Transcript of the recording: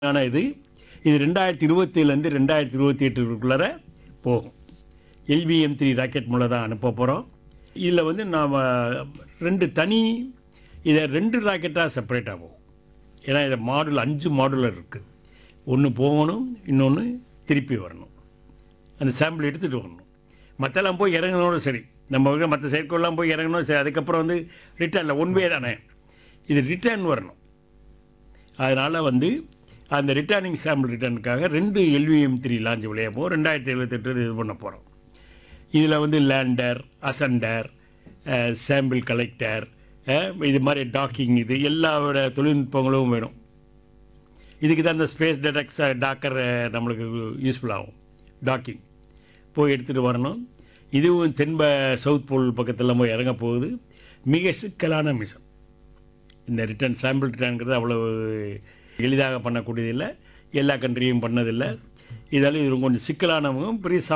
ஆன இது இது ரெண்டாயிரத்தி இருபத்திலேருந்து ரெண்டாயிரத்தி இருபத்தி எட்டுக்குள்ளார போகும் எல்விஎம் த்ரீ ராக்கெட் மூலம் தான் அனுப்ப போகிறோம் இதில் வந்து நாம் ரெண்டு தனி இதை ரெண்டு ராக்கெட்டாக செப்பரேட்டாக போகும் ஏன்னா இதை மாடுல் அஞ்சு மாடுலர் இருக்குது ஒன்று போகணும் இன்னொன்று திருப்பி வரணும் அந்த சாம்பிள் எடுத்துகிட்டு வரணும் மற்றெல்லாம் போய் இறங்கினோட சரி நம்ம மற்ற செயற்கைலாம் போய் இறங்கணும் சரி அதுக்கப்புறம் வந்து ரிட்டர்னில் ஒன் வே தானே இது ரிட்டர்ன் வரணும் அதனால் வந்து அந்த ரிட்டர்னிங் சாம்பிள் ரிட்டர்னுக்காக ரெண்டு எல்விஎம் த்ரீ லான்ச் விளையாப்போம் ரெண்டாயிரத்தி எழுபத்தெட்டு இது பண்ண போகிறோம் இதில் வந்து லேண்டர் அசண்டர் சாம்பிள் கலெக்டர் இது மாதிரி டாக்கிங் இது எல்லாவோட தொழில்நுட்பங்களும் வேணும் இதுக்கு தான் இந்த ஸ்பேஸ் டெடக்ஸ் டாக்கர் நம்மளுக்கு யூஸ்ஃபுல் ஆகும் டாக்கிங் போய் எடுத்துகிட்டு வரணும் இதுவும் தென்ப சவுத் போல் பக்கத்தில் போய் இறங்க போகுது மிக சிக்கலான மிஷன் இந்த ரிட்டர்ன் சாம்பிள் ரிட்டர்னுங்கிறது அவ்வளவு எளிதாக பண்ணக்கூடியதில்லை எல்லா கண்ட்ரியும் பண்ணதில்லை இதால் இது கொஞ்சம் சிக்கலானவங்க பெரிய